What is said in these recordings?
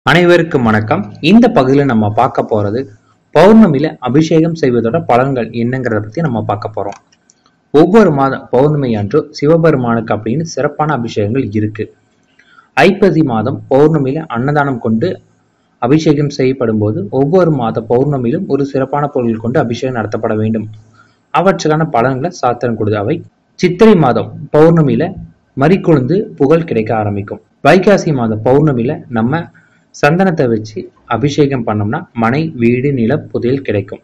அனைவருக்கும் வணக்கம் இந்த பகுதியில் நம்ம பார்க்க போறது பௌர்ணமியில அபிஷேகம் செய்வதோட பலன்கள் என்னங்கிறத பத்தி நம்ம பார்க்க போறோம் ஒவ்வொரு மாதம் பௌர்ணமி அன்று சிவபெருமானுக்கு அப்படின்னு சிறப்பான அபிஷேகங்கள் இருக்கு ஐப்பசி மாதம் பௌர்ணமியில அன்னதானம் கொண்டு அபிஷேகம் செய்யப்படும் போது ஒவ்வொரு மாத பௌர்ணமியிலும் ஒரு சிறப்பான பொருள் கொண்டு அபிஷேகம் நடத்தப்பட வேண்டும் அவற்றுக்கான பலன்களை சாத்திரம் கொடுது அவை சித்திரை மாதம் பௌர்ணமியில மறிக்கொழுந்து புகழ் கிடைக்க ஆரம்பிக்கும் வைகாசி மாதம் பௌர்ணமியில நம்ம சந்தனத்தை வச்சு அபிஷேகம் பண்ணோம்னா மனை வீடு நில புதையல் கிடைக்கும்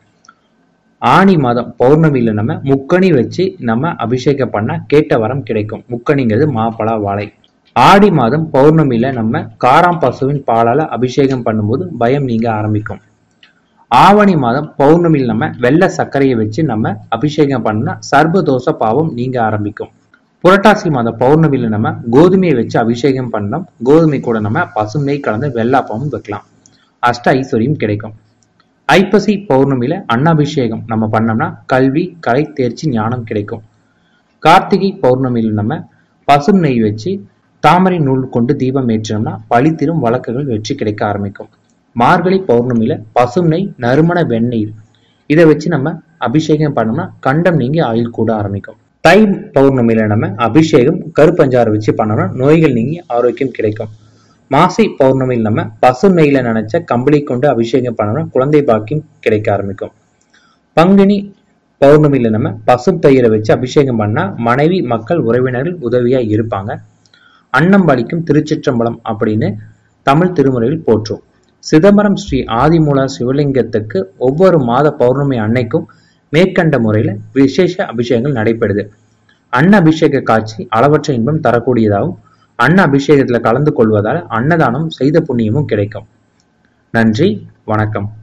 ஆணி மாதம் பௌர்ணமியில நம்ம முக்கணி வச்சு நம்ம அபிஷேகம் பண்ணா கேட்ட வரம் கிடைக்கும் முக்கணிங்கிறது மாப்பழா வாழை ஆடி மாதம் பௌர்ணமியில நம்ம காராம் பசுவின் பாலால அபிஷேகம் பண்ணும்போது பயம் நீங்க ஆரம்பிக்கும் ஆவணி மாதம் பௌர்ணமியில் நம்ம வெள்ளை சர்க்கரையை வச்சு நம்ம அபிஷேகம் பண்ணா சர்வதோஷ பாவம் நீங்க ஆரம்பிக்கும் புரட்டாசி மாதம் பௌர்ணமியில நம்ம கோதுமையை வச்சு அபிஷேகம் பண்ணோம் கோதுமை கூட நம்ம பசும் நெய் கலந்து வெள்ளாப்பமும் வைக்கலாம் அஷ்ட ஐஸ்வர்யம் கிடைக்கும் ஐப்பசி பௌர்ணமியில அன்னாபிஷேகம் நம்ம பண்ணோம்னா கல்வி கலை தேர்ச்சி ஞானம் கிடைக்கும் கார்த்திகை பௌர்ணமியில் நம்ம பசும் நெய் வச்சு தாமரை நூல் கொண்டு தீபம் ஏற்றினோம்னா பழித்திரும் வழக்குகள் வெற்றி கிடைக்க ஆரம்பிக்கும் மார்கழி பௌர்ணமியில பசும் நெய் நறுமண வெந்நீர் இதை வச்சு நம்ம அபிஷேகம் பண்ணோம்னா கண்டம் நீங்கி ஆயுள் கூட ஆரம்பிக்கும் தை பௌர்ணமியில நம்ம அபிஷேகம் கருப்பஞ்சாறு வச்சு பண்ணோம்னா நோய்கள் நீங்கி ஆரோக்கியம் கிடைக்கும் மாசி பௌர்ணமியில் நம்ம பசு நெய்ல நினைச்ச கம்பளி கொண்டு அபிஷேகம் பண்ணோம்னா குழந்தை பாக்கியம் கிடைக்க ஆரம்பிக்கும் பங்குனி பௌர்ணமியில நம்ம பசு தயிரை வச்சு அபிஷேகம் பண்ணா மனைவி மக்கள் உறவினர்கள் உதவியா இருப்பாங்க அன்னம் பலிக்கும் திருச்சிற்றம்பலம் அப்படின்னு தமிழ் திருமுறையில் போற்றும் சிதம்பரம் ஸ்ரீ ஆதிமூல சிவலிங்கத்துக்கு ஒவ்வொரு மாத பௌர்ணமி அன்னைக்கும் மேற்கண்ட முறையில விசேஷ அபிஷேகங்கள் நடைபெறுது அன்ன அபிஷேக காட்சி அளவற்ற இன்பம் தரக்கூடியதாகவும் அன்ன அபிஷேகத்துல கலந்து கொள்வதால் அன்னதானம் செய்த புண்ணியமும் கிடைக்கும் நன்றி வணக்கம்